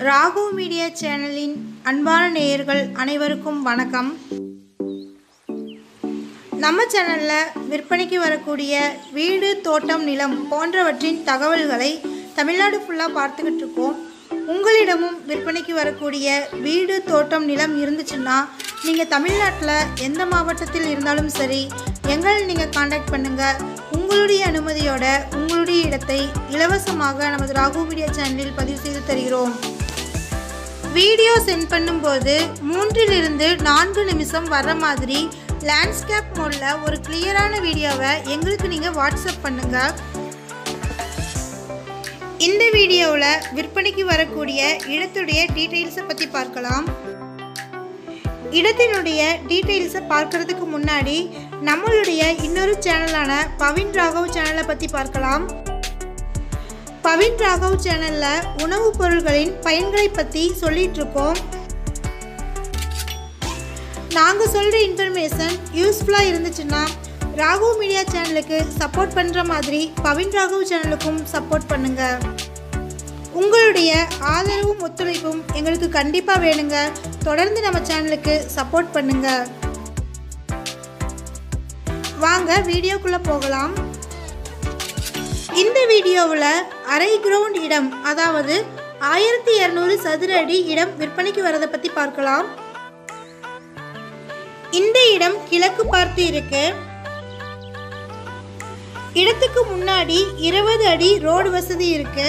Rahu media சேனலின் அன்பான நேயர்கள் அனைவருக்கும் வணக்கம் நம்ம சேனலில் விற்பனைக்கு வரக்கூடிய வீடு தோட்டம் நிலம் போன்றவற்றின் தகவல்களை தமிழ்நாடு ஃபுல்லாக பார்த்துக்கிட்டு இருக்கோம் உங்களிடமும் விற்பனைக்கு வரக்கூடிய வீடு தோட்டம் நிலம் இருந்துச்சுன்னா நீங்கள் தமிழ்நாட்டில் எந்த மாவட்டத்தில் இருந்தாலும் சரி எங்களை நீங்கள் காண்டாக்ட் பண்ணுங்கள் உங்களுடைய அனுமதியோட உங்களுடைய இடத்தை இலவசமாக நமது ராகு மீடியா சேனலில் பதிவு செய்து தருகிறோம் வீடியோ சென்ட் பண்ணும்போது மூன்றிலிருந்து நான்கு நிமிஷம் வர மாதிரி லேண்ட்ஸ்கேப் மோடில் ஒரு கிளியரான வீடியோவை எங்களுக்கு நீங்கள் வாட்ஸ்அப் பண்ணுங்கள் இந்த வீடியோவில் விற்பனைக்கு வரக்கூடிய இடத்துடைய டீட்டெயில்ஸை பற்றி பார்க்கலாம் இடத்தினுடைய டீட்டெயில்ஸை பார்க்கறதுக்கு முன்னாடி நம்மளுடைய இன்னொரு சேனலான பவின் ராகவ் சேனலை பற்றி பார்க்கலாம் பவின் ராகவ் சேனலில் உணவுப் பொருள்களின் பயன்களை பற்றி சொல்லிட்டு இருக்கோம் நாங்கள் சொல்கிற இன்ஃபர்மேஷன் யூஸ்ஃபுல்லாக இருந்துச்சுன்னா ராகவ் மீடியா சேனலுக்கு சப்போர்ட் பண்ணுற மாதிரி பவின் ராகவ் சேனலுக்கும் சப்போர்ட் பண்ணுங்கள் உங்களுடைய ஆதரவும் ஒத்துழைப்பும் எங்களுக்கு கண்டிப்பாக வேணுங்க தொடர்ந்து நம்ம சேனலுக்கு சப்போர்ட் பண்ணுங்க வாங்க வீடியோக்குள்ளே போகலாம் இந்த வீடியோவில் அரை கிரவுண்ட் இடம் அதாவது ஆயிரத்தி இரநூறு சதுர அடி இடம் விற்பனைக்கு வரதை பற்றி பார்க்கலாம் இந்த இடம் கிழக்கு பார்த்து இருக்கு இடத்துக்கு முன்னாடி இருபது அடி ரோடு வசதி இருக்கு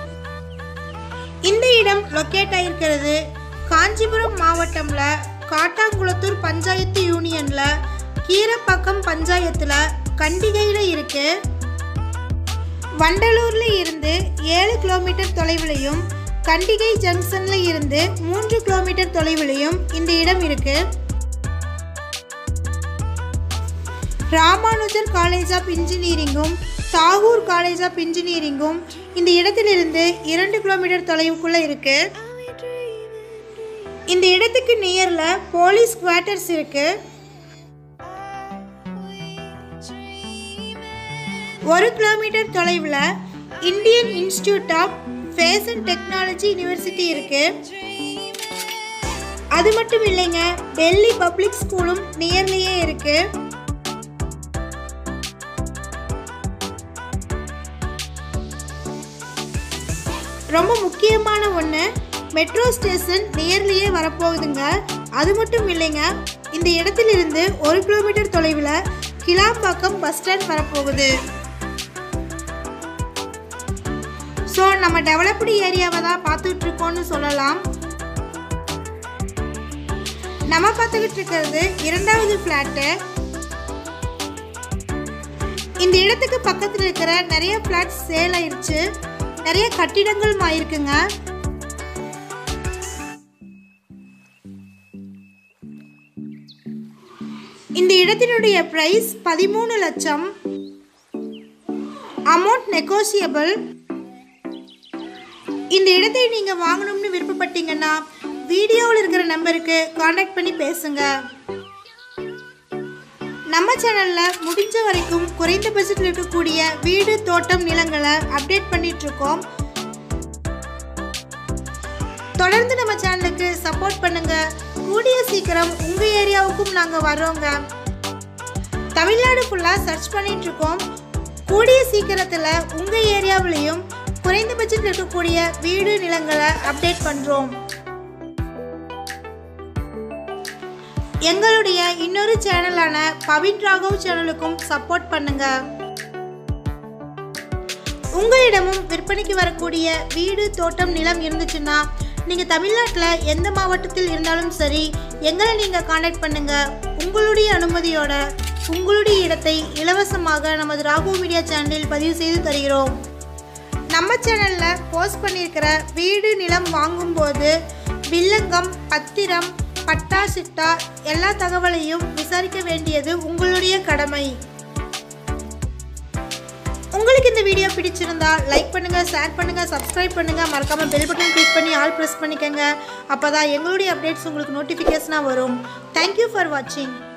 இந்த இடம் லொக்கேட் ஆயிருக்கிறது காஞ்சிபுரம் மாவட்டம்ல காட்டாங்குளத்தூர் பஞ்சாயத்து யூனியன்ல கீரப்பாக்கம் பஞ்சாயத்துல கண்டிகையில இருக்கு வண்டலூர்ல இருந்து ஏழு கிலோமீட்டர் தொலைவிலையும் கண்டிகை ஜங்ஷன்ல இருந்து மூன்று கிலோமீட்டர் தொலைவிலையும் இந்த இடம் இருக்கு ராமானுஜர் காலேஜ் ஆஃப் இன்ஜினியரிங்கும் தாகூர் காலேஜ் ஆஃப் இன்ஜினியரிங்கும் இந்த இடத்திலிருந்து இரண்டு கிலோமீட்டர் தொலைவுக்குள்ள இருக்கு இந்த இடத்துக்கு நியரில் போலீஸ் குவார்ட்டர்ஸ் இருக்கு ஒரு கிலோமீட்டர் தொலைவில் Indian institute of fashion technology university இருக்கு அது மட்டும் இல்லைங்க டெல்லி பப்ளிக் ஸ்கூலும் நியர்லேயே இருக்கு ரொம்ப முக்கியமான ஒன்று மெட்ரோ ஸ்டேஷன் நியர்லியே வரப்போகுதுங்க அது மட்டும் இல்லைங்க இந்த இடத்திலிருந்து ஒரு கிலோமீட்டர் தொலைவில் கிளாம்பாக்கம் பஸ் ஸ்டாண்ட் வரப்போகுது ஸோ நம்ம டெவலப்டு ஏரியாவை தான் பார்த்துக்கிட்டு இருக்கோம்னு சொல்லலாம் நம்ம பார்த்துக்கிட்டு இருக்கிறது இரண்டாவது ஃப்ளாட்டு இந்த இடத்துக்கு பக்கத்தில் இருக்கிற நிறைய ஃப்ளாட்ஸ் சேல் ஆயிடுச்சு நிறைய கட்டிடங்கள் ஆயிருக்குங்க இந்த இடத்தினுடைய பிரைஸ் பதிமூணு லட்சம் அமௌண்ட் நெகோசியபிள் இந்த இடத்தை நீங்கள் வாங்கணும்னு விருப்பப்பட்டீங்கன்னா வீடியோவில் இருக்கிற நம்பருக்கு காண்டாக்ட் பண்ணி பேசுங்க நம்ம சேனலில் முடிஞ்ச வரைக்கும் குறைந்த பட்ஜெட்டில் இருக்கக்கூடிய வீடு தோட்டம் நிலங்களை அப்டேட் பண்ணிட்டு இருக்கோம் தொடர்ந்து நம்ம சேனலுக்கு சப்போர்ட் பண்ணுங்க கூடிய சீக்கிரம் உங்கள் ஏரியாவுக்கும் நாங்கள் வரோங்க தமிழ்நாடு ஃபுல்லாக சர்ச் பண்ணிட்டு இருக்கோம் கூடிய சீக்கிரத்தில் உங்கள் ஏரியாவிலையும் குறைந்த பட்ஜெட்டில் இருக்கக்கூடிய வீடு நிலங்களை அப்டேட் பண்ணுறோம் எங்களுடைய இன்னொரு சேனலான பவின் ராகவ் சேனலுக்கும் சப்போர்ட் பண்ணுங்க உங்களிடமும் விற்பனைக்கு வரக்கூடிய வீடு தோட்டம் நிலம் இருந்துச்சுன்னா நீங்கள் தமிழ்நாட்டில் எந்த மாவட்டத்தில் இருந்தாலும் சரி எங்களை நீங்கள் காண்டாக்ட் பண்ணுங்க உங்களுடைய அனுமதியோட உங்களுடைய இடத்தை இலவசமாக நமது ராகு மீடியா சேனலில் பதிவு செய்து தருகிறோம் நம்ம சேனலில் போஸ்ட் பண்ணியிருக்கிற வீடு நிலம் வாங்கும்போது வில்லங்கம் பத்திரம் பட்டா சிட்டா எல்லா தகவலையும் விசாரிக்க வேண்டியது உங்களுடைய கடமை உங்களுக்கு இந்த வீடியோ பிடிச்சிருந்தா லைக் பண்ணுங்க ஷேர் பண்ணுங்க சப்ஸ்கிரைப் பண்ணுங்க மறக்காம பெல் பட்டன் கிளிக் பண்ணி ஆல் ப்ரெஸ் பண்ணிக்கங்க அப்பதான் எங்களுடைய அப்டேட்ஸ் உங்களுக்கு நோட்டிஃபிகேஷனாக வரும் தேங்க்யூ ஃபார் வாட்சிங்